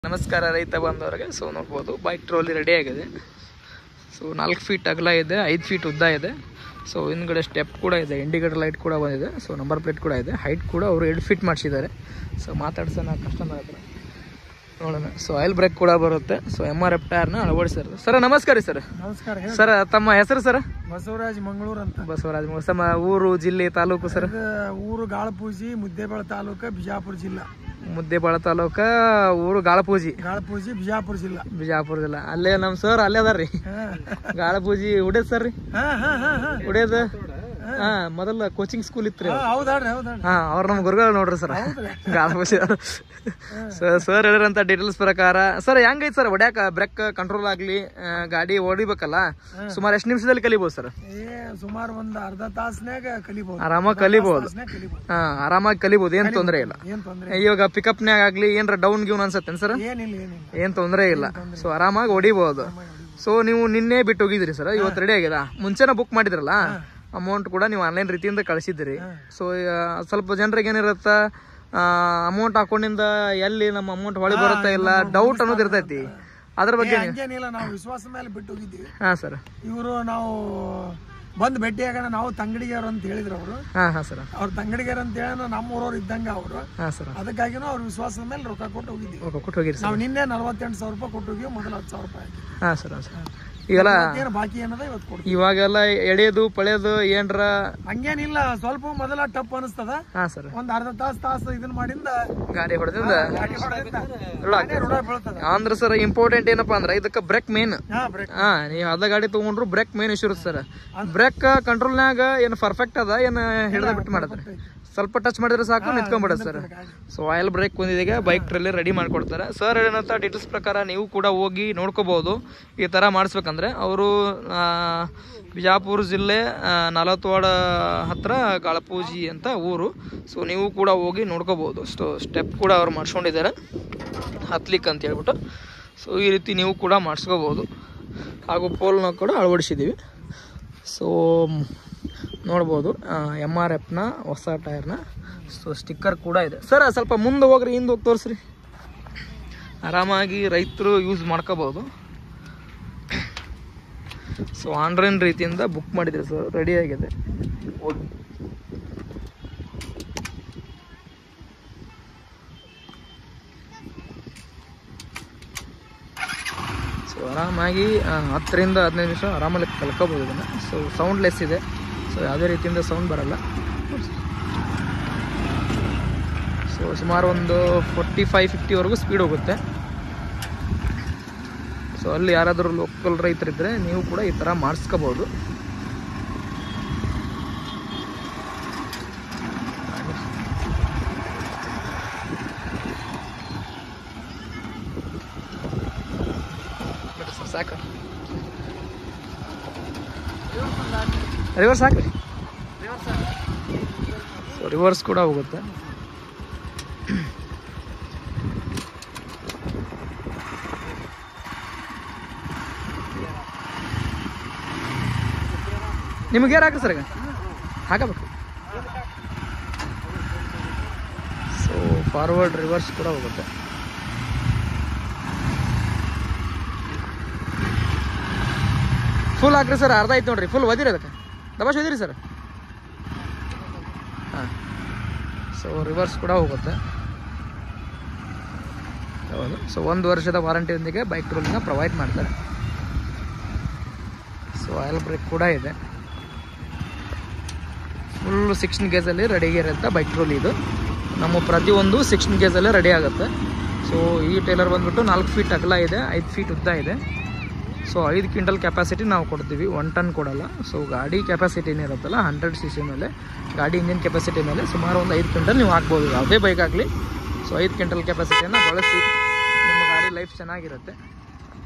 ನಮಸ್ಕಾರ ರೈತ ಬಂದವರಿಗೆ ಸೊ ನೋಡ್ಬೋದು ಬೈಕ್ ಟ್ರೋಲಿ ರೆಡಿ ಆಗಿದೆ ಸೊ ನಾಲ್ಕು ಫೀಟ್ ಅಗಲ ಇದೆ ಐದು ಫೀಟ್ ಉದ್ದ ಇದೆ ಸೊ ಹಿಂದ್ಗಡೆ ಸ್ಟೆಪ್ ಕೂಡ ಇದೆ ಇಂಡಿಕೇಟರ್ ಲೈಟ್ ಕೂಡ ಬಂದಿದೆ ಸೊ ನಂಬರ್ ಪ್ಲೇಟ್ ಕೂಡ ಇದೆ ಹೈಟ್ ಕೂಡ ಅವರು ಎರಡು ಫೀಟ್ ಮಾಡಿಸಿದ್ದಾರೆ ಸೊ ಮಾತಾಡ್ಸೋಣ ಕಸ್ಟಮರ್ ಹತ್ರ ನೋಡೋಣ ಸೊ ಆಯಿಲ್ ಬ್ರೇಕ್ ಕೂಡ ಬರುತ್ತೆ ಸೊ ಎಮ್ ಆರ್ ಎಫ್ ಟೈರ್ನ ಅಳವಡಿಸಿದ್ದಾರೆ ಸರ್ ನಮಸ್ಕಾರ ರೀ ಸರ್ ನಮಸ್ಕಾರ ಹೇಳಿ ಸರ್ ತಮ್ಮ ಹೆಸರು ಸರ್ ಬಸವರಾಜ್ ಮಂಗಳೂರು ಅಂತ ಬಸವರಾಜ್ ಮು- ತಮ್ಮ ಊರು ಜಿಲ್ಲೆ ತಾಲೂಕು ಸರ್ ಇದು ಊರು ಗಾಳಪೂಜಿ ಮುದ್ದೇಬೇಳ ತಾಲೂಕ ಬಿಜಾಪುರ ಜಿಲ್ಲಾ ಮುದ್ದೇಬಾಳ ತಾಲೂಕ ಊರು ಗಾಳಪೂಜಿ ಗಾಳಪೂಜಿ ಬಿಜಾಪುರ ಜಿಲ್ಲಾ ಬಿಜಾಪುರ ಜಿಲ್ಲಾ ಅಲ್ಲೇ ನಮ್ಮ ಸರ್ ಅಲ್ಲೇ ಅದಾರ ರೀ ಹಾ. ಗಾಳಪೂಜಿ ಉಡೇದ್ ಸರ್ ರೀ ಹಾ, ಹಾ, ಹಾ, ಹಾ. ಉಡೇದ ಹಾ ಮೊದಲ ಕೋಚಿಂಗ್ ಸ್ಕೂಲ್ ಇತ್ತು ರೀ ಹಾ, ಹೌದಾಡ್ರಿ ಹೌದಾಡ್ರಿ ಹಾ ಅವ್ರ ನಮ್ಮ ಗುರುಗಳು ನೋಡ್ರಿ ಸರ್ ಗಾಳಪೂಜಿ ಸರ್ ಸರ್ ಹೇಳಿರಂತ ಡೀಟೇಲ್ಸ್ ಪ್ರಕಾರ ಸರ್ ಹೆಂಗೈತಿ ಸರ್ ಹೊಡ್ಯಾಕ ಬ್ರೇಕ್ ಕಂಟ್ರೋಲ್ ಆಗ್ಲಿ ಆ, ಗಾಡಿ ಹೊಡಿಬೇಕಲ್ಲ ಸುಮಾರು ಎಷ್ಟು ನಿಮಿಷದಲ್ಲಿ ಕಲಿಬೋದು ಸರ್ ಏ ಸುಮಾರು ಒಂದ್ ಅರ್ಧ ತಾಸ್ನ್ಯಾಗ ಕಲಿಬಹುದು ಆರಾಮಾಗಿ ಕಲಿಬೋದು ತಾಸ್ನ್ಯಾಗ ಕಲಿಬಹುದು ಹಾ ಆರಾಮಾಗಿ ಕಲಿಬೋದು ಏನ್ ತೊಂದರೆ ಇಲ್ಲ ಏನ್ ತೊಂದ್ರೆ ಇವಾಗ ಪಿಕಪ್ನ್ಯಾಗ ಆಗ್ಲಿ ಏನ್ರ ಡೌನ್ ಗಿವ್ನ್ ಅನ್ಸತ್ತೇನ್ ಸರ್ ಏನಿಲ್ಲ ಏನಿಲ್ಲ ಏನ್ ತೊಂದರೆ ಇಲ್ಲ ಸೊ ಆರಾಮಾಗಿ ಹೊಡಿಬಹುದು ಸೊ ನೀವು ನಿನ್ನೆ ಬಿಟ್ಟು ಹೋಗಿದ್ರಿ ಸರ್ ಇವತ್ತು ರೆಡಿ ಆಗ್ಯದ ಮುಂಚೆನ ಬುಕ್ ಮಾಡಿದ್ರಲ್ಲ ಅಮೌಂಟ್ ಕೂಡ ನೀವು ಆನ್ಲೈನ್ ರೀತಿಯಿಂದ ಕಳಿಸಿದ್ರಿ ಸೊ ಸ್ವಲ್ಪ ಜನರಿಗೆ ಏನಿರುತ್ತ ಅಮೌಂಟ್ ಅಕೌಂಟಿಂದ ಎಲ್ಲಿ ನಮ್ಮ ಅಮೌಂಟ್ ಹೊಳಿ ಬರುತ್ತಾ ಇಲ್ಲ ಡೌಟ್ ಅನ್ನೋದು ಇರ್ತೈತಿ ಅದ್ರ ಬಗ್ಗೆ ನೀವು- ಹಂಗೇನಿಲ್ಲ ನಾವು ವಿಶ್ವಾಸ ಮೇಲೆ ಬಿಟ್ಟು ಹೋಗಿದ್ದೀವಿ ಹಾ ಸರ್ ಇವರು ನಾವು ಬಂದ್ ಭೇಟಿಯಾಗೋಣ ನಾವು ತಂಗಡಿಗೆಯವ್ರು ಅಂತ ಹೇಳಿದ್ರು ಅವರು ಹಾ ಹಾ ಸರ್ ಅವ್ರ ತಂಗಡಿಗೆಯರ್ ಅಂತ ಹೇಳಿ ನಮ್ಮ ಊರವ್ರು ಇದ್ದಂಗ ಅವರು ಹಾ ಸರ್ ಅದಕ್ಕಾಗಿನೂ ಅವ್ರ ವಿಶ್ವಾಸದ ಮೇಲೆ ರೊಕ್ಕ ಕೊಟ್ಟು ಹೋಗಿದ್ದೀವಿ ಓಕೆ ಕೊಟ್ಟು ಹೋಗಿರಿ ಸರ್ ನಾವು ನಿನ್ನೆ ನಲವತ್ತೆಂಟು ಸಾವಿರ ರೂಪಾಯಿ ಕೊಟ್ಟು ಹೋಗಿವಿ ಮೊದಲು ಹತ್ತು ಸಾವಿರ ರೂಪಾಯಿ ಹಾಕಿ ಹಾ ಸರ್ ಹಾ ಸರ್ ಈಗೆಲ್ಲ ಏನು ಬಾಕಿ ಏನದ ಇವತ್ತು ಕೊಡ್ತೀವಿ ಇವಾಗೆಲ್ಲ ಎಳೆಯೋದು ಪಳೆಯೋದು ಏನ್ರ ಹಂಗೇನಿಲ್ಲ ಸ್ವಲ್ಪ ಮೊದಲ ಟಪ್ ಅನಿಸ್ತದ ಹಾ ಸರ್ ಒಂದ್ ಅರ್ಧ ತಾಸು ತಾಸು ಇದನ್ನ ಮಾಡಿಂದ ಗಾಡಿ ಹೊಡೆದಿಂದ ಗಾಡಿ ಹೊಡೆದಿಂದ ರುಳ ತಾನೇ ಋಣ ಬೀಳ್ತದ ಅಂದ್ರೆ ಸರ್ ಇಂಪಾರ್ಟೆಂಟ್ ಏನಪ್ಪಾ ಅಂದ್ರೆ ಇದಕ್ಕೆ ಬ್ರೇಕ್ ಮೇನ್ ಹಾ ಬ್ರೇಕ್ ಹಾ ನೀವು ಅದ ಗಾಡಿ ತಗೊಂಡ್ರು ಬ್ರೇಕ್ ಮೇನ್ ಇಶ್ಯೂ ಇರುತ್ತೆ ಸರ್ ಬ್ರೇಕ್ ಕಂಟ್ರೋಲ್ನಾಗ ಏನು ಪರ್ಫೆಕ್ಟ್ ಅದ ಏನು ಹಿಡಿದ ಬಿಟ್ಟು ಮಾಡಿದ್ರೆ ಸ್ವಲ್ಪ ಟಚ್ ಮಾಡಿದ್ರೆ ಸಾಕು ನಿಂತ್ಕೊಂಡ್ಬಿಡುತ್ತೆ ಸರ್ ಸೊ ಆಯಿಲ್ ಬ್ರೇಕ್ ಬಂದಿದೆ ಬೈಕ್ ಟ್ರಲ್ಲಿ ರೆಡಿ ಮಾಡ್ಕೊಡ್ತಾರೆ ಸರ್ ಏನಂತ ಡೀಟೇಲ್ಸ್ ಪ್ರಕಾರ ನೀವು ಕೂಡ ಹೋಗಿ ನೋಡ್ಕೋಬಹುದು ಈ ಥರ ಮಾಡಿಸ್ಬೇಕಂದ್ರೆ ಅವರು ಬಿಜಾಪುರ ಜಿಲ್ಲೆ ಆ, ನಾಲತ್ವಾಡ ಹತ್ರ ಗಾಳಪೂಜಿ ಅಂತ ಊರು ಸೊ ನೀವು ಕೂಡ ಹೋಗಿ ನೋಡ್ಕೋಬಹುದು ಸೊ ಸ್ಟೆಪ್ ಕೂಡ ಅವ್ರು ಮಾಡಿಸ್ಕೊಂಡಿದ್ದಾರೆ ಹತ್ಲಿಕ್ಕೆ ಅಂತ ಹೇಳ್ಬಿಟ್ಟು ಸೊ ಈ ರೀತಿ ನೀವು ಕೂಡ ಮಾಡಿಸ್ಕೋಬೋದು ಹಾಗೂ ಪೋಲ್ನ ಕೂಡ ಅಳವಡಿಸಿದ್ದೀವಿ ಸೊ ನೋಡ್ಬೋದು ಎಮ್ ಆರ್ ಎಫ್ನ ಹೊಸ ಟೈರ್ನ ಸೊ ಸ್ಟಿಕ್ಕರ್ ಕೂಡ ಇದೆ ಸರ್ ಸ್ವಲ್ಪ ಮುಂದೆ ಹೋಗ್ರಿ ಹಿಂದೆ ಹೋಗಿ ತೋರಿಸ್ರಿ ಆರಾಮಾಗಿ ರೈತರು ಯೂಸ್ ಮಾಡ್ಕೋಬೋದು ಸೊ ಆನ್ಲೈನ್ ರೀತಿಯಿಂದ ಬುಕ್ ಮಾಡಿದ್ರೆ ಸರ್ ರೆಡಿ ಆಗಿದೆ ಹೋಗಿ ಸೊ ಆರಾಮಾಗಿ ಆ, ಹತ್ತರಿಂದ ಹದಿನೈದು ನಿಮಿಷ ಆರಾಮಲ್ಲಿ ಕಲ್ಕೋಬೋದು ಇದನ್ನು ಸೊ ಸೌಂಡ್ಲೆಸ್ ಇದೆ ಸೊ ಯಾವುದೇ ರೀತಿಯಿಂದ ಸೌಂಡ್ ಬರಲ್ಲ ಸೊ ಸುಮಾರು ಒಂದು ಫೋರ್ಟಿ ಫೈವ್ ಫಿಫ್ಟಿವರೆಗೂ ಸ್ಪೀಡ್ ಹೋಗುತ್ತೆ ಸೊ ಅಲ್ಲಿ ಯಾರಾದರೂ ಲೋಕಲ್ ರೈತರಿದ್ದರೆ ನೀವು ಕೂಡ ಈ ಥರ ಮಾಡಿಸ್ಕೋಬೋದು ಬಿಡಿ ಸರ್, ಸಾಕು ರಿವರ್ಸ್ ಹಾಕ್ರಿ ಸೊ ರಿವರ್ಸ್ ಕೂಡ ಹೋಗುತ್ತೆ ನಿಮಗೆ ಯಾರು ಹಾಕ್ರಿ ಸರ್ ಈಗ ಹಾಕಬೇಕು ಸೊ ಫಾರ್ವರ್ಡ್ ರಿವರ್ಸ್ ಕೂಡ ಹೋಗುತ್ತೆ ಫುಲ್ ಹಾಕ್ರಿ ಸರ್ ಅರ್ಧ ಐತೆ ನೋಡ್ರಿ ಫುಲ್ ಒದಿರಿ ಅದಕ್ಕೆ ದಬಾಶ್ ಒದಿರಿ ಸರ್ ಹಾಂ ಸೊ ರಿವರ್ಸ್ ಕೂಡ ಹೋಗುತ್ತೆ ಹೌದು ಸೊ ಒಂದು ವರ್ಷದ ವಾರಂಟಿಯೊಂದಿಗೆ ಬೈಕ್ ರೂಲ್ನ ಪ್ರೊವೈಡ್ ಮಾಡ್ತಾರೆ ಸೊ ಆಯಿಲ್ ಬ್ರೇಕ್ ಕೂಡ ಇದೆ ಫುಲ್ ಸಿಕ್ಸ್ಟೀನ್ ಗೇಜಲ್ಲಿ ರೆಡಿ ಇರುತ್ತೆ ಬೈಕ್ ರೂಲ್ ಇದು ನಮ್ಮ ಪ್ರತಿಯೊಂದು ಸಿಕ್ಸ್ಟೀನ್ ಗೇಜಲ್ಲೇ ರೆಡಿ ಆಗುತ್ತೆ ಸೊ ಈ ಟೇಲರ್ ಬಂದ್ಬಿಟ್ಟು ನಾಲ್ಕು ಫೀಟ್ ಅಗಲ ಇದೆ ಐದು ಫೀಟ್ ಉದ್ದ ಇದೆ ಸೊ ಐದು ಕ್ವಿಂಟಲ್ ಕೆಪಾಸಿಟಿ ನಾವು ಕೊಡ್ತೀವಿ ಒನ್ ಟನ್ ಕೊಡಲ್ಲ ಸೊ ಗಾಡಿ ಕೆಪಾಸಿಟಿ ಏನಿರುತ್ತಲ್ಲ ಹಂಡ್ರೆಡ್ ಸಿ ಸಿ ಮೇಲೆ ಗಾಡಿ ಇಂಜಿನ್ ಕೆಪಾಸಿಟಿ ಮೇಲೆ ಸುಮಾರು ಒಂದು ಐದು ಕ್ವಿಂಟಲ್ ನೀವು ಹಾಕ್ಬೋದು ಯಾವುದೇ ಬೈಕ್ ಆಗಲಿ ಸೊ ಐದು ಕ್ವಿಂಟಲ್ ಕೆಪಾಸಿಟಿಯನ್ನು ಬಳಸಿ ನಿಮ್ಮ ಗಾಡಿ ಲೈಫ್ ಚೆನ್ನಾಗಿರುತ್ತೆ